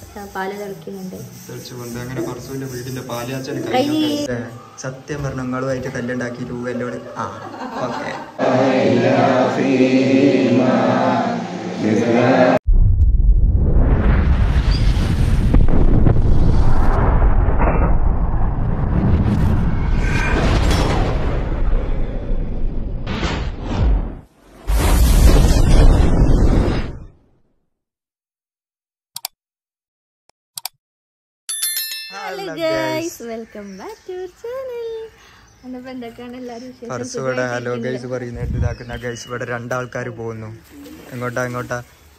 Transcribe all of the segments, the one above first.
ദാ പാല് തിളക്കുന്നുണ്ട് തെളിച്ചുകൊണ്ട് അങ്ങനെ പറസുവിന്റെ വീടിന്റെ പാലിയാച്ചൽ കഴിഞ്ഞു. സത്യം പറഞ്ഞു നിങ്ങളുമായിട്ട് കല്ലുണ്ടാക്കിയിട്ട് പോവല്ലോട് ആ okay hello guys welcome back to channel എന്നപ്പോ എന്തൊക്കെയാണ് എല്ലാരും പറസ് ഇവിടെ ഹലോ ഗൈസ് പറയുന്നത് ഇതാക്കുന്ന ഗൈസ് ഇവിടെ രണ്ടാൾക്കാർ പോകുന്നു എങ്ങോട്ടാ എങ്ങോട്ടാ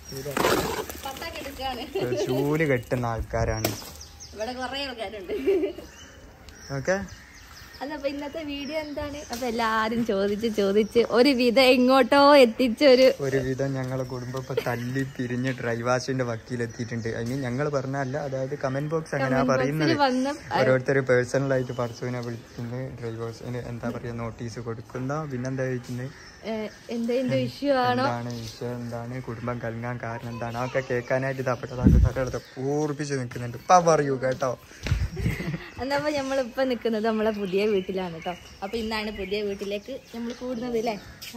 ചൂല് കെട്ടുന്ന ആൾക്കാരാണ് ഇവിടെ കുറെ ആൾക്കാരുണ്ട് ഓക്കെ അന്നപ്പോ ഇന്നത്തെ വീഡിയോ എന്താണ് അപ്പൊ എല്ലാരും ചോദിച്ച് ചോദിച്ച് ഒരു വിധം എങ്ങോട്ടോ എത്തിച്ചൊരു ഒരുവിധം ഞങ്ങളെ കുടുംബം ഇപ്പൊ തല്ലി പിരിഞ്ഞ് ഡ്രൈവാസിന്റെ വക്കീലെത്തിയിട്ടുണ്ട് അതിന് ഞങ്ങൾ പറഞ്ഞല്ല അതായത് കമന്റ് ബോക്സ് അങ്ങനെയാ പറയുന്നത് വന്ന ഓരോരുത്തർ പേഴ്സണൽ ആയിട്ട് പർസുവിനെ വിളിക്കുന്നു ഡ്രൈവേഴ്സിന് എന്താ പറയാ നോട്ടീസ് കൊടുക്കുന്ന പിന്നെന്താ ചോദിക്കുന്നത് എന്തെങ്കിലും ഇഷ്യൂ ആണോ എന്താണ് വിഷയം എന്താണ് കുടുംബം കലങ്ങാൻ കാരണം എന്താണ് അതൊക്കെ കേൾക്കാനായിട്ട് ഇതപ്പെട്ടതാക്കി പൂർപ്പിച്ച് നിൽക്കുന്നുണ്ട് ഇപ്പൊ പറയൂ കേട്ടോ എന്നപ്പോ നമ്മളിപ്പോ നിക്കുന്നത് നമ്മളെ പുതിയ വീട്ടിലാണ് കേട്ടോ അപ്പൊ ഇന്നാണ് പുതിയ വീട്ടിലേക്ക് നമ്മൾ കൂടുന്നത് അല്ലേ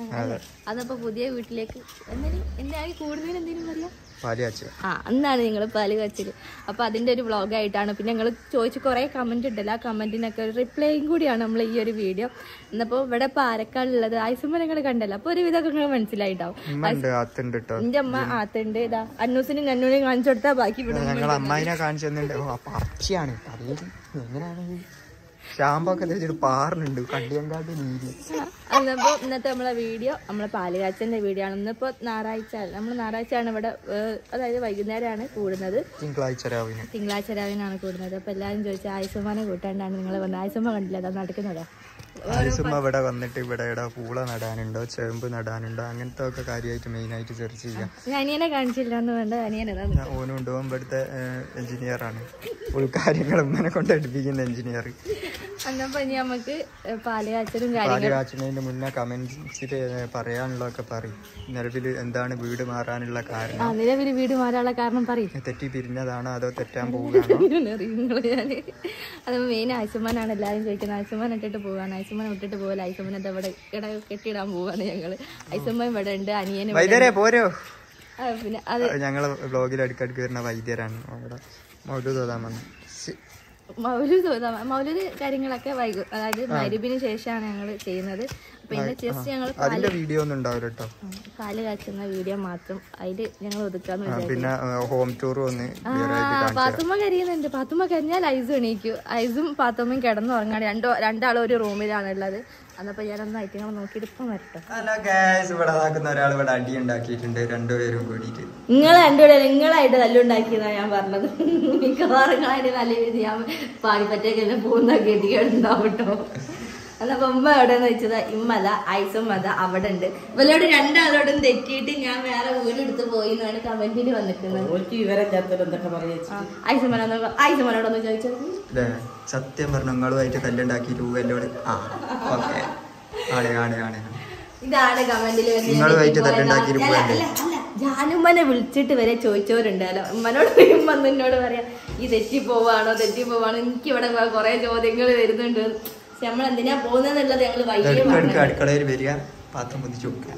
അതപ്പോ പുതിയ വീട്ടിലേക്ക് എന്തെങ്കിലും എന്താണ് കൂടുന്നതിന് എന്തെങ്കിലും പറയാ പാലിയാച്ച് ആ അന്നാണ് നിങ്ങൾ പാല് കച്ചില് അപ്പൊ അതിന്റെ ഒരു വ്ളോഗായിട്ടാണ് പിന്നെ ഞങ്ങൾ ചോദിച്ച് കുറെ കമന്റ് ഉണ്ടല്ലോ ആ കമന്റിനൊക്കെ ഒരു റിപ്ലൈയും കൂടിയാണ് നമ്മൾ ഈ ഒരു വീഡിയോ എന്നപ്പോ ഇവിടെ ഇപ്പൊ ആരക്കാളുള്ളത് ആയുസമ്മ നിങ്ങൾ കണ്ടല്ലോ അപ്പൊ ഒരു വിധമൊക്കെ നിങ്ങൾ മനസ്സിലായിട്ടാവും ഉമ്മ ഉണ്ട് അത്തുണ്ട് കേട്ടോ എന്റെ അമ്മ ആത്തുണ്ട് ഇതാ അന്നൂസിനും നന്നൂനെയും കാണിച്ചു കൊടുത്താൽ ബാക്കി ഇവിടെ ഞങ്ങൾ അമ്മായിനെ കാണിച്ചു തന്നിട്ടുണ്ട് ഓ അപ്പൊ അർച്ചയാണ് പറയും എങ്ങനെയാണ് ഷാമ്പൊക്കെ തേച്ചിട്ട് പാറുന്നുണ്ട് കണ്ടിയങ്കാട്ട് നീര് അന്നപ്പോ ഇന്നത്തെ നമ്മളെ വീഡിയോ നമ്മളെ പാലുകാച്ചന്റെ വീഡിയോ ആണ് ഇന്നിപ്പോ ഞായറാഴ്ച നമ്മൾ ഞായറാഴ്ചയാണ് ഇവിടെ ഏഹ്, അതായത് വൈകുന്നേരമാണ് കൂടുന്നത് തിങ്കളാഴ്ച രാവിലെ തിങ്കളാഴ്ച രാവിലെയാണ് കൂടുന്നത് അപ്പൊ എല്ലാവരും ചോദിച്ചാൽ ആയുസമ്മാനെ കൂട്ടാണ്ടാണ് നിങ്ങൾ വന്നത് ആയുസമ്മ കണ്ടില്ല അതാ നടക്കുന്നതാ ആയുസുമ്മ ഇവിടെ വന്നിട്ട് ഇവിടെ ഇവിടെ പൂള നടാനുണ്ടോ ചേമ്പ് നടാനുണ്ടോ അങ്ങനത്തെ ഒക്കെ കാര്യമായിട്ട് മെയിൻ ആയിട്ട് സെർച്ച് ചെയ്യാം ഞാൻ അനിയനെ കാണിച്ചില്ല എന്ന് വേണ്ട അനിയൻ അതാണ് ഞാൻ ഓനും ഉണ്ട് ഓൻ ഇവിടുത്തെ എഞ്ചിനീയർ ആണ് ഫുൾ കാര്യങ്ങൾ ഉമ്മനെ കൊണ്ട് എടുപ്പിക്കുന്ന എഞ്ചിനീയർ അന്നപ്പോ ഇനി നമുക്ക് പാലുകാച്ചലും കാര്യങ്ങളും പാല് കാച്ചുന്നതിന് മുന്നേ കമന്റ്സിൽ പറയാനുള്ളതൊക്കെ പറയും നിലവിൽ എന്താണ് വീട് മാറാനുള്ള ആ കാരണം നിലവിൽ വീട് മാറാനുള്ള കാരണം പറയും തെറ്റി പിരിഞ്ഞതാണോ അതോ തെറ്റാൻ പോവുകയാണോ നിങ്ങള് ഞാന് അത് മെയിൻ ആയുസമ്മാനാണ് എല്ലാവരും ചോദിക്കുന്നത് ആയുസമ്മാൻ ഇട്ടിട്ട് പോവാണ് ആയുസമ്മാൻ ഇട്ടിട്ട് പോകല ആയുസമ്മാൻ എന്താ ഇവിടെ ഇവിടെ കെട്ടിയിടാൻ പോവാണ് ഞങ്ങള് ആയുസമ്മാൻ ഇവിടെ ഉണ്ട് അനിയനും വൈദ്യരെ പോരോ ആ, പിന്നെ അത് ഞങ്ങള് വ്ലോഗിൽ അടുക്കടുക്ക് വരുന്ന വൈദ്യരാണ് അവിടെ മൗലൂദ് ഓതാൻ വന്നു ശി. മൗലൂദ് ഓതാം. മൗലൂദ് കാര്യങ്ങളൊക്കെ വൈകും അതായത് മരുവിന് ശേഷമാണ് ഞങ്ങൾ ചെയ്യുന്നത് അപ്പൊ ഇന്ന് ജസ്റ്റ് ഞങ്ങൾ അതിന്റെ വീഡിയോ ഒന്നും ഉണ്ടാവില്ല കേട്ടോ പാല് കാച്ചുന്ന വീഡിയോ മാത്രം അതില് ഞങ്ങൾ ഒതുക്കാന്ന് ആ, വിചാരിച്ചു പിന്നെ ഹോം ടൂർ ഒന്ന് clear ആയിട്ട് ആ കാണിച്ചു പാത്തുമ്മ കരിയുന്നുണ്ട് പാത്തുമ്മ കരിഞ്ഞാൽ ഐസും എണീക്കും ഐസും പാത്തുമ്മയും കിടന്നുറങ്ങാണ് രണ്ടോ രണ്ടാളും ഒരു റൂമിലാണ് ഉള്ളത് അന്നപ്പോ ഞാനൊന്ന് ഐറ്റങ്ങൾ നോക്കിയിട്ട് ഇപ്പം വരട്ടെ ഹലോ ഗൈസ് ഇവിടെ നടക്കുന്ന ഒരാൾ ഇവിടെ അടി ഉണ്ടാക്കിയിട്ടുണ്ട് രണ്ടുപേരും കൂടിയിട്ട് നിങ്ങൾ രണ്ടുകൂടെ നിങ്ങളായിട്ട് തല്ലുണ്ടാക്കിയതാ ഞാൻ പറഞ്ഞത് മിക്കവാറും നിങ്ങളായിട്ട് നല്ല രീതി ഞാൻ പാടിപ്പറ്റേക്ക് എന്നെ പോകുന്ന ഗതികളുണ്ടാവും കേട്ടോ എന്നപ്പോ ഉമ്മ എവിടെന്ന് വെച്ചത് ഇമ്മല ഐസും മത അവിടെ ഉണ്ട് ഇവരോട് രണ്ടാളോടും തെറ്റിയിട്ട് ഞാൻ വേറെ വീടെടുത്ത് പോയി എന്നാണ് കമന്റിൽ വന്നിരിക്കുന്നത് ഓർക്ക് വിവരം ചേർത്തിട്ട് എന്തൊക്കെ പറയാ ഐസുമനോട് ഐസുമനോടൊന്ന് ചോദിച്ചത് അല്ലേ സത്യം പറഞ്ഞു നിങ്ങളുമായിട്ട് കല്ലുണ്ടാക്കിയിട്ട് പോവല്ലോട് ആ ഓക്കെ ആണ് ആണ് ആണ് ഇതാണ് കമന്റിൽ നിങ്ങളുമായിട്ട് തല്ലുണ്ടാക്കിയിട്ട് പോവല്ലേ ജാനുമ്മനെ വിളിച്ചിട്ട് വരെ ചോദിച്ചവരുണ്ടല്ലോ ഉമ്മനോട് ഉമ്മ എന്നോട് പറയാ ഈ തെറ്റി പോവാണോ തെറ്റി പോവാണോ എനിക്ക് ഇവിടെ കുറെ ചോദ്യങ്ങൾ വരുന്നുണ്ട് പക്ഷെ നമ്മൾ എന്തിനാ പോകുന്നതെന്നുള്ളത് ഞങ്ങൾ വൈകിട്ട് ഇടയ്ക്കിടയ്ക്ക് പറഞ്ഞു അടുക്കളയിൽ വരിക പാത്രം പൊതിച്ച് വെക്കുക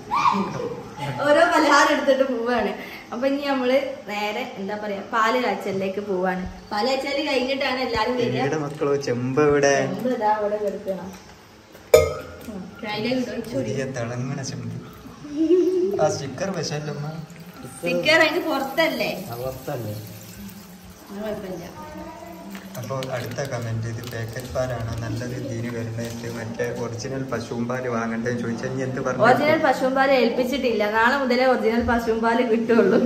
ഓരോ പലഹാരം എടുത്തിട്ട് പോവാണ് അപ്പൊ ഇനി നമ്മള് നേരെ എന്താ പറയാ പാല് കാച്ചലിലേക്ക് പോവാണ് പാല് കാച്ചല് കഴിഞ്ഞിട്ടാണ് എല്ലാരും വരിക ഇവിടെ മക്കളോ ചെമ്പ് ഇവിടെ ചെമ്പ് ഇതാ അവിടെ കിടക്കണം ഉം. അതിലേക്ക് ഒഴിച്ച് പുതിയ തിളങ്ങണ ചെമ്പ് ആ സ്റ്റിക്കർ വെച്ചല്ലമ്മ സ്റ്റിക്കർ അതിന് പുറത്തല്ലേ അവസ്ഥല്ലേ അത് കുഴപ്പമില്ല അപ്പോൾ അടുത്ത കമന്റ് ഇത് പാക്കറ്റ് പാലാണോ നല്ലത് ഇതിന് വരുന്നത് മറ്റേ ഒറിജിനൽ പശുവും പാല് വാങ്ങണ്ടേന്ന് ചോദിച്ചാൽ നീ എന്ത് പറഞ്ഞു ഒറിജിനൽ പശുവും പാല് ഏൽപ്പിച്ചിട്ടില്ല നാളെ മുതലേ ഒറിജിനൽ പശുവും പാല് കിട്ടുള്ളൂ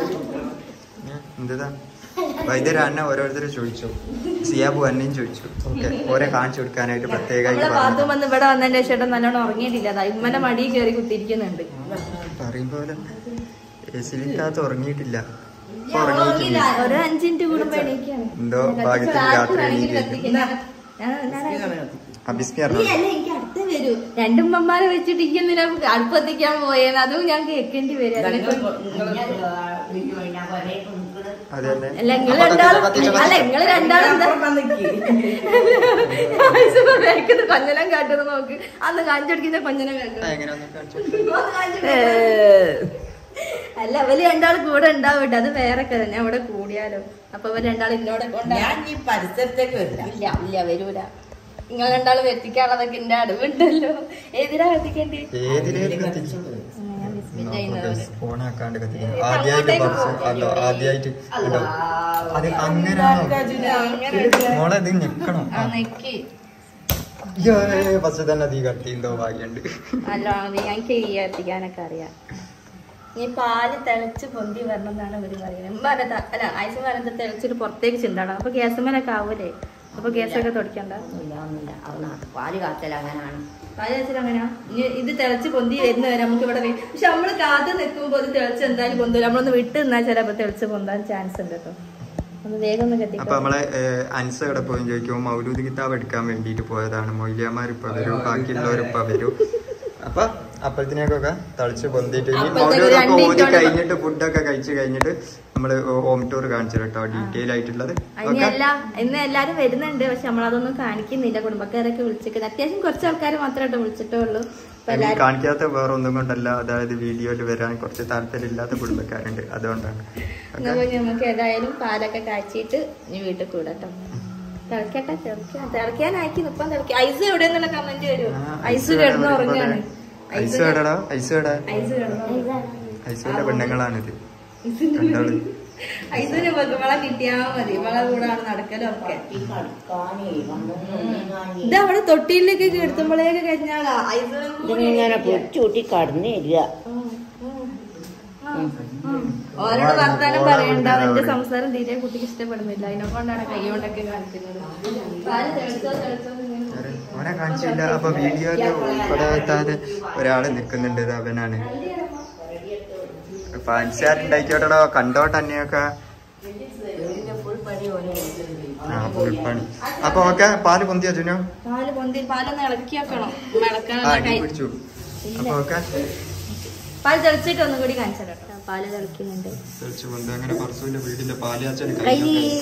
എന്താ വൈദ്യരാന്നെ ഓരോരുത്തരും ചോദിച്ചു സിയാബു അന്നെയും ചോദിച്ചു ഓക്കെ ഓരെ കാണിച്ചു കൊടുക്കാനായിട്ട് നമ്മളെ പ്രത്യേകമായിട്ട് പാത്തും പറഞ്ഞു വന്ന് ഇവിടെ വന്നതിന്റെ ശേഷം നല്ലോണം ഉറങ്ങിയിട്ടില്ല അതാ ഇമ്മന്റെ മടിയിൽ കയറി കുത്തിയിരിക്കുന്നുണ്ട് പറയും പോലെ എസിലില്ലാത്ത ഉറങ്ങിയിട്ടില്ല ഇപ്പൊ ഞാൻ ഉറങ്ങിയിട്ടില്ല ഉറങ്ങിയില്ല. ഒരു അഞ്ചു മിനിറ്റ് കൂടുമ്പോ എണീക്കാണ് എന്തോ ഭാഗ്യത്തിന് രാത്രി എണീറ്റില്ല അഭിസ്മി നീ അറിഞ്ഞു അല്ല എനിക്ക് അടുത്ത് വരൂ രണ്ടും മമ്മാരെ വെച്ചിട്ട് ഇങ്ങനെ അടുപ്പത്തിക്കാൻ പോയേന്ന് അതും ഞാൻ കേൾക്കേണ്ടി വരും അതിനെ കൊണ്ട് അത് തന്നെ അല്ല നിങ്ങൾ അപ്പൊ രണ്ടാളും കത്തിച്ച, കത്തിച്ച, അല്ല നിങ്ങൾ രണ്ടാളും എന്താ അപ്പുറം നിക്ക്. ബാക്കിന്ന് കൊഞ്ഞനം കാട്ടുന്നത് നോക്ക് അന്ന് കാഞ്ചടിക്കുന്ന കൊഞ്ഞനം ആ, കാട്ടുന്നത് എങ്ങനെ ഒന്ന് കാണിച്ചു അല്ല അവര് രണ്ടാളും കൂടെ ഉണ്ടാവട്ടെ അത് വേറെ കഥ ഞാൻ ഇവിടെ കൂടിയാലോ അപ്പൊ ഇവർ രണ്ടാളും ഇന്നോടെ കൊണ്ടാ ഞാൻ ഈ പരിസരത്തേക്ക് വരില്ല ഇല്ല ഇല്ല വരൂല നിങ്ങൾ രണ്ടാളും എത്തിക്കാനുള്ളതൊക്കെ എന്റെ അടുവുണ്ടല്ലോ ഏതിനാ എത്തിക്കേണ്ടി ഏതിലേക്ക് കത്തിച്ചു ഞാൻ ബിസ്മില്ല ചെയ്യുന്നത് ഫോണാക്കാണ്ട് കത്തിക്കുന്നു ആദ്യമായിട്ട് പറിച്ച് അല്ലോ ആദ്യമായിട്ട് ഉണ്ടോ അത് അങ്ങനെയാണോ മോളെ ഇത് ഞെക്കണം ആ നെക്കി ഫസ്റ്റ് തന്നെ തീ കത്തിന്തോ ഭാഗ്യണ്ട് അല്ല ഞങ്ങൾക്ക് ഈ എത്തിക്കാനൊക്കെ അറിയാം ഈ പാല് തിളച്ച് പൊന്തി വരണം എന്നാണ് ഇവര് പറയുന്നത് ഉമ്മ പറഞ്ഞ ത- അല്ല ഐസ് പറയുന്നത് തിളച്ചിട്ട് പുറത്തേക്ക് ചിണ്ടാണ് അപ്പൊ ഗ്യാസുമേലൊക്കെ ആവൂലേ അപ്പൊ ഗ്യാസൊക്കെ തുടക്കണ്ട ഒന്നുമില്ല ഒന്നുമില്ല അവനാ പാല് കാത്തൽ അങ്ങനാണ് പാല് വെച്ചിട്ട് അങ്ങനെയാ ഇനി ഇത് തിളച്ച് പൊന്തി വരുന്നവരെ നമുക്ക് ഇവിടെ വരും പക്ഷെ നമ്മള് കാത്ത് നിൽക്കുമ്പോൾ ഇത് തിളച്ച് എന്തായാലും പൊന്തൂല നമ്മളൊന്ന് വിട്ട് നിന്നാൽ ചിലപ്പോ തിളച്ച് പൊന്താൻ ചാൻസ് ഉണ്ട് കേട്ടോ ഒന്ന് വേഗം ഒന്ന് അപ്പൊ കത്തിക്കാം നമ്മളെ ഏഹ്, അൻസ ഇവിടെ പോയി ചോദിക്കുമ്പോൾ മൗലൂദ് കിതാബ് എടുക്കാൻ വേണ്ടിയിട്ട് പോയതാണ് മൊയ്ലിയമാർ ഇപ്പൊ വരും ബാക്കിയുള്ളവർ ഇപ്പൊ വരും അപ്പൊ അപ്പഴത്തിനേക്കൊക്കെ തളിച്ച് പൊന്തിയിട്ട് ഇനി അപ്പഴത്തേക്ക് മൗലൂദൊക്കെ രണ്ട് ഓതി മിനിറ്റോടെ കഴിഞ്ഞിട്ട് ഫുഡൊക്കെ കഴിച്ച് കഴിഞ്ഞിട്ട് നമ്മള് ഹോം ടൂർ കാണിച്ചു കേട്ടോ ഡീറ്റെയിൽ ആയിട്ടുള്ളത് ഇനി ഓക്കെ എല്ലാ ഇന്ന് എല്ലാരും വരുന്നുണ്ട് പക്ഷെ നമ്മളതൊന്നും കാണിക്കുന്നില്ല കുടുംബക്കാരൊക്കെ വിളിച്ചിരിക്കുന്നത് അത്യാവശ്യം കുറച്ച് ആൾക്കാർ മാത്രമായിട്ട് വിളിച്ചിട്ടേ ഉള്ളൂ അപ്പൊ ഇനി എല്ലാരും കാണിക്കാത്ത വേറെ ഒന്നും കൊണ്ടല്ല അതായത് വീഡിയോയിൽ വരാൻ കുറച്ച് താല്പര്യമില്ലാത്ത കുടുംബക്കാരുണ്ട് അതുകൊണ്ടാണ് എന്നാ ഓക്കെ പിന്നെ നമുക്ക് ഏതായാലും പാലൊക്കെ കാച്ചിട്ട് ഇനി വീട്ടിൽ കൂടട്ടോ തിളക്കട്ടെ തിളക്കാൻ തിളക്കാനാക്കി ഇപ്പം തിളക്കി ഐസ് എവിടെയെന്നുള്ള കമന്റ് വരും ഐസ് കിടന്ന് ഉറങ്ങാണ് ഐസ് വേടടാ ഐസ് വേടാ ഐസ് കിടന്നു ഐസിന്റെ പെണ്ണുങ്ങളാണിത് കണ്ടോളൂ ഐസിന് വെക്കുമ്പളെ കിട്ടിയാ മതി ഇവളെ കൂടാണ് നടക്കലൊക്കെ ഈ കടക്കാനേ വന്നു ഇത് അവിടെ തൊട്ടിയിലേക്ക് കിടത്തുമ്പോഴേക്ക് കഴിഞ്ഞാളാ ഐസിനും കൂടി ഇതിങ്ങനെ പൊച്ചൂട്ടി കടന്നില്ല ഓരോട് വർത്താനം പറയണ്ട എന്റെ സംസാരം തീരെ കുട്ടിക്ക് ഇഷ്ടപ്പെടുന്നില്ല അതിനെ കൊണ്ടാണ് കൈ കൊണ്ടൊക്കെ കാണിക്കുന്നത് പാല് തെളിച്ചോ തെളിച്ചോ എന്ന് ഇങ്ങനെ ആരെ? ഓനെ കാണിച്ചില്ല അപ്പൊ വീഡിയോയില് ഉൾപ്പെടാത്താതെ ഒരാള് നിക്കുന്നുണ്ട് ഇത് അവനാണ് ഫാൻസുകാരുണ്ടായിക്കോട്ടെടോ കണ്ടോട്ടെ തന്നെയൊക്കെ ആ പുൽപ്പണി അപ്പൊ ഓക്കെ പാല് പൊന്തി അച്ഛനോ പാല് പൊന്തി പാലൊന്ന് ഇളക്കി വെക്കണം ആ ഇളക്കാനുള്ള അടി കൈ പിടിച്ചു അപ്പൊ ഓക്കെ പാല് തെളിച്ചിട്ട് ഒന്നും കൂടി കാണിച്ചു കേട്ടോ പാല് തിളക്കുന്നുണ്ട് തെളിച്ചു പൊന്തി അങ്ങനെ പറസൂന്റെ വീടിന്റെ പാലിയാച്ചന് കൈ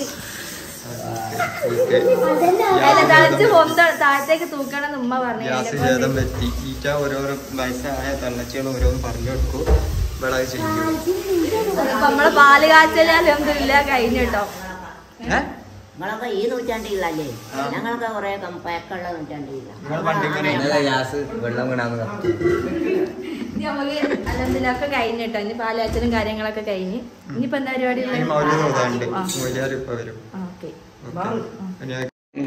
അല്ല തിളച്ച് പൊന്ത താഴത്തേക്ക് തൂക്കണം എന്ന് ഉമ്മ പറഞ്ഞു ഗ്യാസ് അതിനെ ഛേദം കൊണ്ട് പറ്റി ഈറ്റ ഓരോരോ വയസ്സായ തള്ളച്ചികൾ ഓരോന്ന് പറഞ്ഞു കൊടുക്കും ഇവിടെ അത് ചെയ്യും അപ്പൊ നമ്മളെ പാല് കാച്ചല് അലഹമില്ല കഴിഞ്ഞു കേട്ടോ ഏ? നിങ്ങളൊക്കെ ഈ നൂറ്റാണ്ടിലല്ലേ ഞങ്ങളൊക്കെ കുറെ പഴക്കമുള്ള നൂറ്റാണ്ടില്ല നിങ്ങൾ പണ്ടിങ്ങനെ ഗ്യാസ് വെള്ളം വീണാന്ന് കത്തി ഇനി നമുക്ക് അലഹമില്ല ഒക്കെ കഴിഞ്ഞു കേട്ടോ ഇനി പാല് കാച്ചലും കാര്യങ്ങളൊക്കെ കഴിഞ്ഞ് ഇനിയിപ്പോ എന്താ പരിപാടി ഇനി മൗലിക ഓതാണ്ട് മൊയ്യാർ ഇപ്പൊ വരും ഓക്കെ ഓക്കെ ഇനി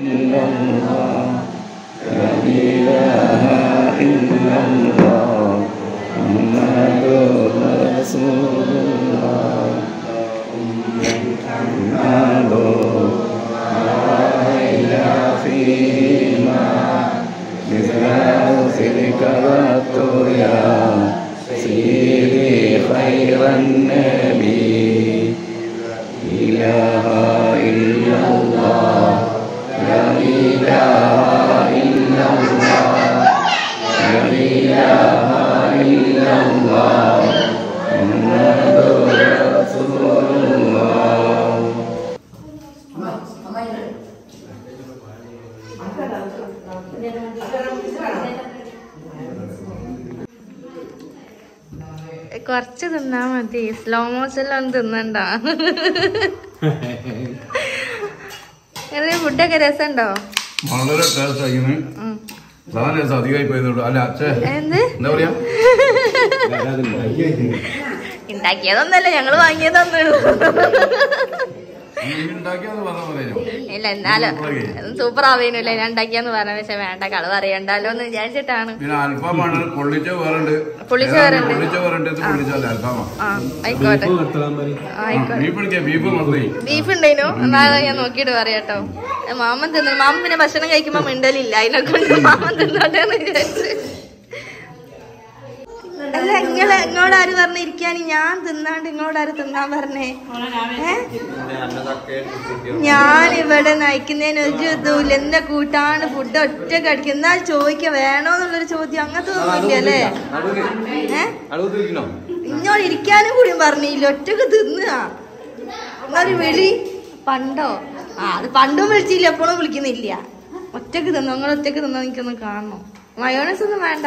خير النبي إله إلا الله لا إله إلا الله لا إله إلا الله محمد رسول الله കൊറച്ച് തിന്നാ മതി സ്ലോ മോഷനിലൊന്നും തിന്നണ്ട ഫുഡൊക്കെ രസമുണ്ടോ വളരെ ടേസ്റ്റ് ആയിരുന്നു വളരെ രസം അധികമായി പോയതുള്ളൂ അല്ല അച്ഛേ എന്ത് എന്താ പറയാ ഉണ്ടാക്കിയതൊന്നല്ല ഞങ്ങള് വാങ്ങിയതൊന്നേ ഉള്ളൂ ഉണ്ടാക്കിയെന്ന് പറഞ്ഞ പറയാനോ ഇല്ല എന്നാലും സൂപ്പർ ആവേനില്ല ഞാൻ ഉണ്ടാക്കിയെന്ന് പറഞ്ഞ പക്ഷെ വേണ്ട കളവ് അറിയണ്ടല്ലോ എന്ന് വിചാരിച്ചിട്ടാണ് പിന്നെ അൽഫാമാണ് പൊള്ളിച്ച വേറുണ്ട് പൊള്ളിച്ച വേറുണ്ട്. പൊള്ളിച്ച വേറുണ്ട് ഇത് പൊള്ളിച്ചല്ല അൽഫാമാ ആ ആയിക്കോട്ടെ ആയിക്കോട്ടെ ബീഫ് എടുക്കുക ബീഫ് മറന്നു ബീഫ് ഉണ്ടേനു എന്നാലും ഞാൻ നോക്കിയിട്ട് പറയാട്ടോ ഏ, മാമൻ തിന്നു മാമൻ പിന്നെ ഭക്ഷണം കഴിക്കുമ്പോ മിണ്ടലില്ല അതിനെ കൊണ്ട് മാമൻ തിന്നോട്ടെ എന്ന് വിചാരിച്ച് അല്ല ഇങ്ങളെ ഇങ്ങോട് ആര് പറഞ്ഞിരിക്കാന് ഞാൻ തിന്നാണ്ട് ഇങ്ങോട് ആര് തിന്നാൻ പറഞ്ഞേ ഏ ഞാൻ ഇവിടെ നയിക്കുന്നതിന് ഒരു ഇതുമില്ല എന്നെ കൂട്ടാണ് ഫുഡ് ഒറ്റ കടിക്കും എന്നാൽ ചോദിക്ക വേണോ എന്നുള്ളൊരു ചോദ്യം അങ്ങനത്തെ ഒന്നുമില്ല അല്ലേ ഏ ഇങ്ങോട്ട് ഇരിക്കാനും കൂടി പറഞ്ഞില്ല ഒറ്റക്ക് തിന്നുക എന്നാ ഒരു വിളി പണ്ടോ ആ അത് പണ്ടും വിളിച്ചില്ല എപ്പോഴും വിളിക്കുന്നില്ല ഒറ്റക്ക് തിന്നോ നിങ്ങൾ ഒറ്റക്ക് തിന്നോ എനിക്കൊന്ന് കാണണം മയോണസ് ഒന്നും വേണ്ട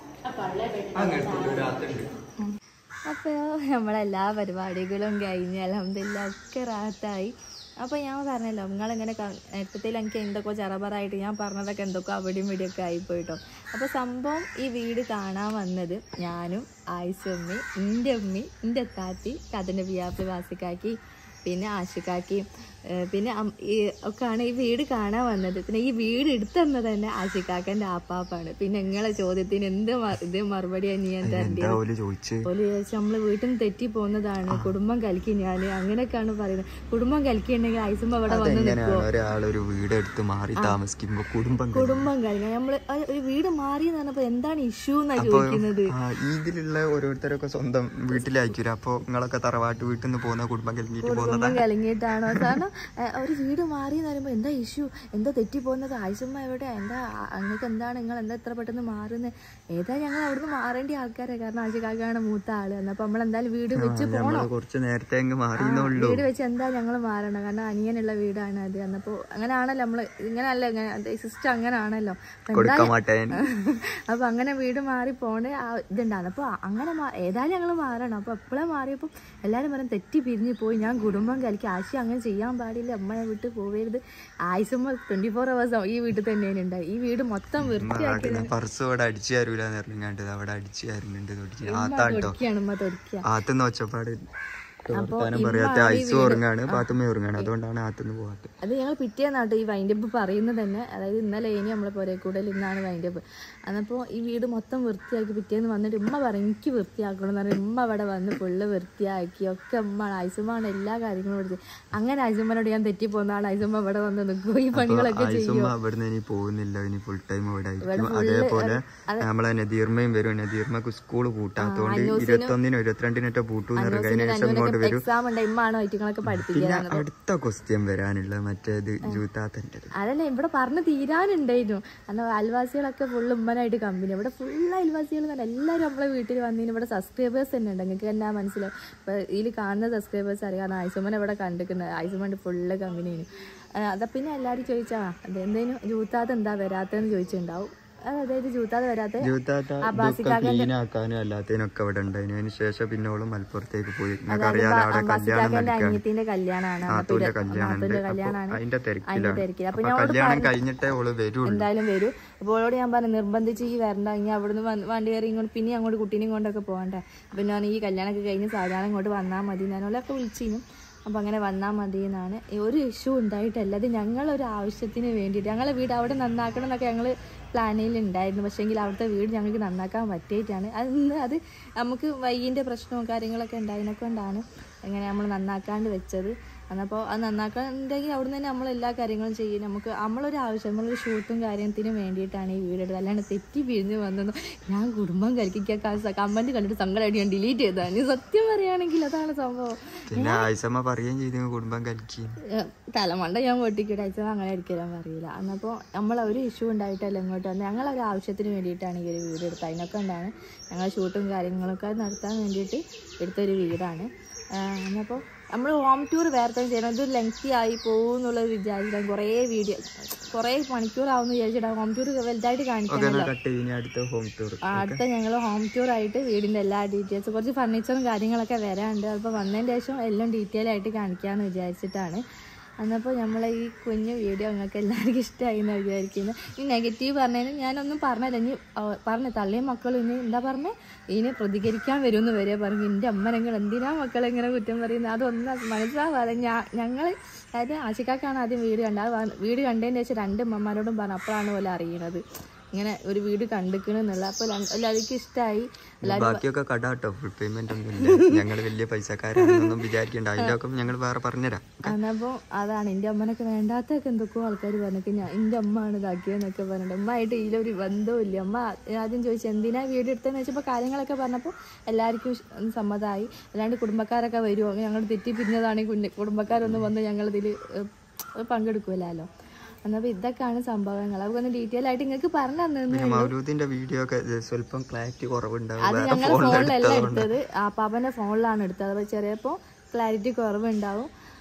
അപ്പോൾ നമ്മളെല്ലാ പരിപാടികളും കഴിഞ്ഞ് അലഹമില്ല ഒക്കെ റാത്തായി അപ്പോൾ ഞാൻ പറഞ്ഞല്ലോ നിങ്ങളിങ്ങനെ നേരത്തിൽ എനിക്ക് എന്തൊക്കെ ചെറബറായിട്ട് ഞാൻ പറഞ്ഞതൊക്കെ എന്തൊക്കെ അവിടെയും ഇവിടെയൊക്കെ ആയിപ്പോയിട്ടോ അപ്പോൾ സംഭവം ഈ വീട് കാണാൻ വന്നത് ഞാനും ആയിസമ്മി എൻ്റെ ഉമ്മി എൻ്റെ താത്തി കഥൻ്റെ വിയാപ്പി വാസിക്കാക്കി പിന്നെ ആഷിക്കാക്കി ഏഹ് പിന്നെ അം- ഈ ഒക്കെയാണ് ഈ വീട് കാണാൻ വന്നത് പിന്നെ ഈ വീട് എടുത്തന്നത് തന്നെ ആഷിക്കാക്കൻ്റെ ആപ്പാപ്പാണ് പിന്നെ നിങ്ങളെ ചോദ്യത്തിന് എന്ത് മ- ഇത് മറുപടിയാണ് ഞാൻ തരേണ്ടത് എന്താ ഓല് ചോദിച്ച് ഓല് വിചാരിച്ചു നമ്മള് വീട്ടിൽ നിന്ന് തെറ്റി പോകുന്നതാണ് കുടുംബം കലക്കി ഞാന് അങ്ങനെയൊക്കെയാണ് പറയുന്നത് കുടുംബം കലക്കിയുണ്ടെങ്കിൽ ഐസുമ്പ അവിടെ വന്ന് അതെങ്ങനെയാണ് നിൽക്കുവോ ഒരാളൊരു വീട് എടുത്ത് മാറി താമസിക്കുമ്പോ കുടുംബം കഴിയും? കുടുംബം കലക്കി നമ്മള് ആ ഒരു വീട് മാറി എന്ന് പറഞ്ഞപ്പോ എന്താണ് ഇഷ്യൂ എന്നാ അപ്പൊ ചോദിക്കുന്നത് ആ, ഇതിലുള്ള ഓരോരുത്തരൊക്കെ സ്വന്തം വീട്ടിലായിരിക്കും അപ്പൊ നിങ്ങളൊക്കെ തറവാട്ട് വീട്ടിൽ നിന്ന് പോകുന്ന കുടുംബം കഴിഞ്ഞിട്ട് പോകുന്നതാ കുടുംബം കലങ്ങിയിട്ടാണോ കാരണം ഏ, ഒരു വീട് മാറി എന്ന് പറയുമ്പോ എന്താ ഇഷ്യൂ എന്താ തെറ്റി പോകുന്നത് ആയിസുമ്മ എവിടെ എന്താ അങ്ങക്ക് എന്താണ് നിങ്ങൾ എന്താ ഇത്ര പെട്ടെന്ന് മാറുന്നത് ഏതാ ഞങ്ങൾ അവിടുന്ന് മാറേണ്ട ആൾക്കാരെ കാരണം ആശിക്കാക്കാണ് മൂത്ത ആള് എന്നപ്പോ നമ്മൾ എന്തായാലും വീട് വെച്ച് പോണോ നമ്മള് കുറച്ച് നേരത്തെ അങ്ങ് മാറിയെന്നുള്ളൂ വീട് വെച്ച് എന്താ ഞങ്ങൾ മാറണം കാരണം അനിയനുള്ള വീടാണ് അത് എന്നപ്പോ അങ്ങനെയാണല്ലോ നമ്മള് ഇങ്ങനെയല്ല ഇങ്ങനെ സിസ്റ്റം അങ്ങനെയാണല്ലോ അപ്പൊ കൊടുക്കാൻ എന്തായാലും- മാട്ടേൻ അപ്പൊ അങ്ങനെ വീട് മാറി പോണ ആ ഇതുണ്ടാണ് അപ്പൊ അങ്ങനെ മാ- ഏതായാലും ഞങ്ങൾ മാറണം അപ്പൊ എപ്പോഴാ മാറിയപ്പോ എല്ലാരും പറയും തെറ്റി പിരിഞ്ഞു പോയി ഞാൻ കുടുംബം കലിക്ക് ആശി അങ്ങനെ ചെയ്യാൻ പാടില്ല അമ്മയെ വിട്ട് പോവരുത് ആയുസുമ്പോ ട്വന്റി ഫോർ അവേഴ്സ് ഈ വീട്ടിൽ തന്നെയാണ് ഉണ്ടായി ഈ വീട് മൊത്തം വൃത്തിയാക്കി പർസ് ഇവിടെ അടിച്ചു തരൂല ഇറങ്ങാണ്ട് അവിടെ അടിച്ചു തരുന്നുണ്ട് തൊടിച്ച് ആത്താട്ടോ തൊടിക്കാണ് ഉമ്മ തൊടിക്കുക ആത്തുനിന്ന് ഒച്ചപ്പാട് വർത്താനം പറയാത്ത ഐസ് ഉറങ്ങാണ് പാത്തുമ്മ ഉറങ്ങാണ് അതുകൊണ്ടാണ് ആത്തുനിന്ന് പോകാത്തത് അത് ഞങ്ങൾ പിറ്റേന്നാട്ടോ ഈ വൈൻഡപ്പ് പറയുന്നത് തന്നെ അതായത് ഇന്നലെ ഇനി നമ്മളെ പുരേ കൂടുതൽ ഇന്നാണ് വൈൻഡപ്പ് അന്നപ്പോൾ ഈ വീട് മൊത്തം വൃത്തിയാക്കി പിറ്റേന്ന് വന്നിട്ട് ഉമ്മ പറയും എനിക്ക് വൃത്തിയാക്കണം എന്ന് പറഞ്ഞാൽ ഉമ്മ അവിടെ വന്ന് ഫുള്ള് വൃത്തിയാക്കി ഒക്കെ ഉമ്മ ഐസുമ്മാണ് എല്ലാ കാര്യങ്ങളും എടുത്ത് അങ്ങനെ ഐസുമ്മനോട് ഞാൻ തെറ്റി പോകുന്നതാണ് ഐസുമ്മ ഇവിടെ വന്ന് നിൽക്കും ഈ പണികളൊക്കെ ചെയ്യും ഐസുമ്മ ഇവിടുന്ന് ഇനി പോകുന്നില്ല ഇനി ഫുൾ ടൈം ഇവിടെ ആയിരിക്കും അതേപോലെ നമ്മളെ നദീർമയും വരും നദീർമക്ക് സ്കൂൾ പൂട്ടാത്തോണ്ട് ഇരുപത്തൊന്നിനും ഇരുപത്തിരണ്ടിനൊക്കെ പൂട്ടു കഴിഞ്ഞ ശേഷം ഇങ്ങോട്ട് വരും എക്സാം ഉണ്ട് ഇമ്മാണോ ഐറ്റങ്ങളൊക്കെ പഠിപ്പിക്കുക പിന്നെ അടുത്ത ക്വസ്റ്റ്യൻ വരാനുള്ള മറ്റേത് ജൂത്താത്തൻ്റെ അതല്ല ഇവിടെ പറഞ്ഞ് തീരാനുണ്ടായിരുന്നു കാരണം അയൽവാസികളൊക്കെ ഫുള്ള് ഉമ്മനായിട്ട് കമ്പനി ഇവിടെ ഫുൾ അയൽവാസികൾ തന്നെ എല്ലാവരും നമ്മളെ വീട്ടിൽ വന്നതിന് ഇവിടെ സബ്സ്ക്രൈബേഴ്സ് തന്നെ ഉണ്ട് നിങ്ങൾക്ക് എന്നാ മനസ്സിലാവും ഇപ്പൊ ഇതിൽ കാണുന്ന സബ്സ്ക്രൈബേഴ്സ് അറിയാം കാരണം ആയിസുമൻ ഇവിടെ കണ്ടിരിക്കുന്നത് ആയിസുമൻ ഫുള്ള് കമ്പനിയാണ് അതാ പിന്നെ എല്ലാവരും ചോദിച്ചാ അതെന്തേനും ജൂത്താത്ത എന്താ വരാത്തതെന്ന് ചോദിച്ചിട്ടുണ്ടാവും അത് അതായത് ജൂത്താത്ത വരാത്ത ജൂത്താത്ത ഇതൊക്കെ ക്ലീൻ ആക്കാനും അല്ലാത്തതിനൊക്കെ ഇവിടെ ഉണ്ടായിരുന്നു അതിന് ശേഷം പിന്നെ ഓള് മലപ്പുറത്തേക്ക് പോയി നിങ്ങൾക്ക് അറിയാലോ അവിടെ കല്യാണം അംബാസിക്കാക്കന്റെ നടക്കുകയാണ് അനിയത്തിന്റെ കല്യാണമാണ് നാത്തൂന്റെ കല്യാണം ഉണ്ട് നാത്തൂന്റെ അപ്പൊ കല്യാണമാണ് അതിന്റെ തിരക്കിലാണ് തിരക്കില്. അപ്പൊ അപ്പൊ ഞാൻ അവളോട് കല്യാണം കഴിഞ്ഞിട്ടേ ഓള് വരുള്ളൂ എന്തായാലും വരും അപ്പോൾ അവളോട് ഞാൻ പറഞ്ഞു നിർബന്ധിച്ച് ഈ വരണ്ട ഇനി അവിടുന്ന് വന്ന് വണ്ടി കയറി ഇങ്ങോട്ട് പിന്നെ അങ്ങോട്ട് കുട്ടീനെയും കൊണ്ടൊക്കെ പോകണ്ടേ അപ്പം ഞാൻ ഈ കല്യാണമൊക്കെ കഴിഞ്ഞ് സാധാരണ ഇങ്ങോട്ട് വന്നാൽ മതി ഞാൻ അവളൊക്കെ വിളിച്ചിരുന്നു അപ്പം അങ്ങനെ വന്നാൽ മതി എന്നാണ് ഒരു ഇഷ്യൂ ഉണ്ടായിട്ടല്ല അത് ഞങ്ങളൊരു ആവശ്യത്തിന് വേണ്ടിയിട്ട് ഞങ്ങളെ വീട് അവിടെ നന്നാക്കണം എന്നൊക്കെ ഞങ്ങൾ പ്ലാനിൽ ഉണ്ടായിരുന്നു പക്ഷേങ്കിൽ അവിടുത്തെ വീട് ഞങ്ങൾക്ക് നന്നാക്കാൻ പറ്റിയിട്ടാണ് അത് ഇന്ന് അത് നമുക്ക് വൈകിൻ്റെ പ്രശ്നവും കാര്യങ്ങളൊക്കെ ഉണ്ടായതിനൊക്കെ കൊണ്ടാണ് അങ്ങനെ നമ്മൾ നന്നാക്കാണ്ട് വെച്ചത് എന്നപ്പോൾ അത് നന്നാക്കാണ്ടെങ്കിൽ അവിടെ തന്നെ നമ്മൾ എല്ലാ കാര്യങ്ങളും ചെയ്യും നമുക്ക് നമ്മളൊരു ആവശ്യം നമ്മളൊരു ഷൂട്ടും കാര്യത്തിനും വേണ്ടിയിട്ടാണ് ഈ വീഡിയോ എടുത്തത് അല്ലാണ്ട് തെറ്റി പിരിഞ്ഞ് വന്നൊന്നും ഞാൻ കുടുംബം കളിക്കാൻ കമൻറ്റ് കണ്ടിട്ട് സങ്കടമായിട്ട് ഞാൻ ഡിലീറ്റ് ചെയ്തതാണ് സത്യം പറയുകയാണെങ്കിൽ അതാണ് സംഭവം പിന്നെ ആയിസമ്മ പറയുകയും ചെയ്തു കുടുംബം കലിക്കും ഏഹ് തലമണ്ട ഞാൻ പൊട്ടിക്കിട്ട് അയച്ചത് അങ്ങനെ ഒരിക്കലും പറയില്ല എന്നപ്പോൾ നമ്മൾ ഒരു ഇഷ്യൂ ഉണ്ടായിട്ടല്ല ഇങ്ങോട്ട് വന്നത് ഞങ്ങളൊരു ആവശ്യത്തിന് വേണ്ടിയിട്ടാണ് ഈ ഒരു വീട് എടുത്തത് അതിനൊക്കെ ഉണ്ടാണ് ഞങ്ങൾ ഷൂട്ടും കാര്യങ്ങളൊക്കെ നടത്താൻ വേണ്ടിയിട്ട് എടുത്തൊരു വീടാണ് എന്നപ്പോൾ നമ്മൾ ഹോം ടൂർ വേറെ തന്നെ ചെയ്യണം ഇത് ലെങ്തി ആയി പോകും എന്നുള്ളത് വിചാരിച്ചിട്ടാണ് കുറേ വീഡിയോ കുറേ മണിക്കൂറാവുമെന്ന് വിചാരിച്ചിട്ടാണ് ഹോം ടൂർ വലുതായിട്ട് ഓക്കെ കാണിക്കണമല്ലോ കട്ട് ചെയ്യും അടുത്ത ഹോം ടൂർ ആ, അടുത്ത ഞങ്ങൾ ഹോം ടൂർ ആയിട്ട് വീടിൻ്റെ എല്ലാ ഡീറ്റെയിൽസ് കുറച്ച് ഫർണിച്ചറും കാര്യങ്ങളൊക്കെ വരാനുണ്ട് അപ്പോൾ വന്നതിന് ശേഷം എല്ലാം ഡീറ്റെയിൽ ആയിട്ട് കാണിക്കാമെന്ന് വിചാരിച്ചിട്ടാണ് എന്നപ്പോൾ നമ്മളെ ഈ കുഞ്ഞു വീഡിയോ നിങ്ങൾക്ക് എല്ലാവർക്കും ഇഷ്ടമായി എന്ന് വിചാരിക്കുന്നു ഈ നെഗറ്റീവ് പറഞ്ഞതിന് ഞാനൊന്നും പറഞ്ഞില്ല ഇനി ആ, പറഞ്ഞു തള്ളിയ മക്കളും ഇനി എന്താ പറഞ്ഞേ ഇതിനെ പ്രതികരിക്കാൻ വരുമെന്ന് വരെ പറഞ്ഞു എൻ്റെ അമ്മ നിങ്ങൾ എന്തിനാ മക്കളെ ഇങ്ങനെ കുറ്റം പറയുന്നത് അതൊന്നും മനസ്സിലാവാതെ ഞാ ഞങ്ങൾ അതായത് ആശിക്കാക്കാണ് ആദ്യം വീട് കണ്ടത് അത് വ- വീട് കണ്ടതിന് ശേഷം രണ്ട് അമ്മമാരോടും പറഞ്ഞു അപ്പോഴാണ് പോലെ അറിയണത് ഇങ്ങനെ ഒരു വീട് കണ്ടിക്കണെന്നുള്ള അപ്പോൾ എല്ലാവർക്കും ഇഷ്ടമായി ബാക്കിയൊക്കെ കടാട്ടോ ഫുൾ പേയ്മെന്റ് ഒന്നും ഇല്ല ഞങ്ങൾ വലിയ പൈസക്കാരാണെന്നൊന്നും വിചാരിക്കണ്ട അതിന്റെ ഒക്കെ ഞങ്ങൾ വേറെ പറഞ്ഞുതരാം എന്നപ്പോൾ അതാണ് എൻ്റെ അമ്മനൊക്കെ വേണ്ടാത്തൊക്കെ എന്തൊക്കെയോ ആൾക്കാർ പറഞ്ഞിട്ട് ഞാൻ എൻ്റെ അമ്മ ആണ് ഇതാക്കിയതെന്നൊക്കെ പറഞ്ഞിട്ട് അമ്മ ആയിട്ട് ഇതിലൊരു ബന്ധവും ഇല്ല അമ്മ ആദ്യം ചോദിച്ചു എന്തിനാ വീഡിയോ എടുത്തതെന്ന് വെച്ചപ്പോൾ കാര്യങ്ങളൊക്കെ പറഞ്ഞപ്പോൾ എല്ലാവർക്കും ഇഷ്- സമ്മതമായി അല്ലാണ്ട് കുടുംബക്കാരൊക്കെ വരുമോ ഞങ്ങൾ തെറ്റി പിരിഞ്ഞതാണെങ്കിൽ കുഞ്ഞ് കുടുംബക്കാരൊന്നും വന്ന് ഞങ്ങളിതിൽ പങ്കെടുക്കുമല്ലോ എന്നപ്പോൾ ഇതൊക്കെയാണ് സംഭവങ്ങൾ അതൊക്കെ ഒന്ന് ഡീറ്റെയിൽ ആയിട്ട് നിങ്ങൾക്ക് പറഞ്ഞു തന്നു പിന്നെ മൗലൂദിന്റെ വീഡിയോ ഒക്കെ ഇത് സ്വല്പം ക്ലാരിറ്റി കുറവുണ്ടാവും അത് വേറെ ഞങ്ങൾ ഫോണിൽ ഫോണിലല്ല എടുത്തതുകൊണ്ട് എടുത്തത് ആ പാപ്പന്റെ ഫോണിലാണ് എടുത്തത് അപ്പോൾ ചെറിയപ്പോൾ ക്ലാരിറ്റി കുറവുണ്ടാവും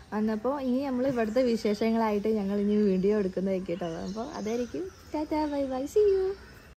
അന്നപ്പോൾ ഇനി നമ്മൾ ഇവിടുത്തെ വിശേഷങ്ങളായിട്ട് ഞങ്ങൾ ഇനി വീഡിയോ എടുക്കുന്നതായിരിക്കും കേട്ടോ അപ്പോൾ അതായിരിക്കും tata bye bye see U